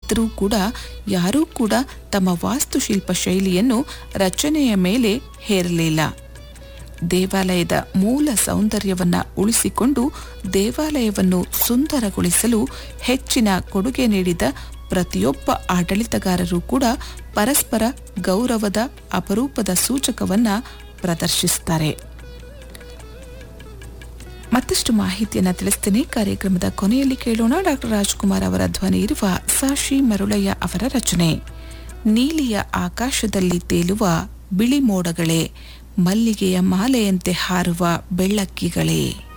ಇದ್ದರೂ ಕೂಡ ಯಾರೂ ಕೂಡ ತಮ್ಮ ವಾಸ್ತುಶಿಲ್ಪ ಶೈಲಿಯನ್ನು ರಚನೆಯ ಮೇಲೆ ಹೇರಲಿಲ್ಲ ದೇವಾಲಯದ ಮೂಲ ಸೌಂದರ್ಯವನ್ನ ಉಳಿಸಿಕೊಂಡು ದೇವಾಲಯವನ್ನು ಸುಂದರಗೊಳಿಸಲು ಹೆಚ್ಚಿನ ಕೊಡುಗೆ ನೀಡಿದ ಪ್ರತಿಯೊಬ್ಬ ಆಡಳಿತಗಾರರು ಕೂಡ ಪರಸ್ಪರ ಗೌರವದ ಅಪರೂಪದ ಸೂಚಕವನ್ನ ಪ್ರದರ್ಶಿಸುತ್ತಾರೆ ಮತ್ತಷ್ಟು ಮಾಹಿತಿಯನ್ನ ತಿಳಿಸ್ತೇನೆ ಕಾರ್ಯಕ್ರಮದ ಕೊನೆಯಲ್ಲಿ ಕೇಳೋಣ ಡಾಕ್ಟರ್ ರಾಜ್ಕುಮಾರ್ ಅವರ ಧ್ವನಿ ಇರುವ ಸಾಶಿ ಮರುಳಯ್ಯ ಅವರ ರಚನೆ ನೀಲಿಯ ಆಕಾಶದಲ್ಲಿ ತೇಲುವ ಬಿಳಿ ಮೋಡಗಳೇ ಮಲ್ಲಿಗೆಯ ಮಾಲೆಯಂತೆ ಹಾರುವ ಬೆಳ್ಳಕ್ಕಿಗಳೇ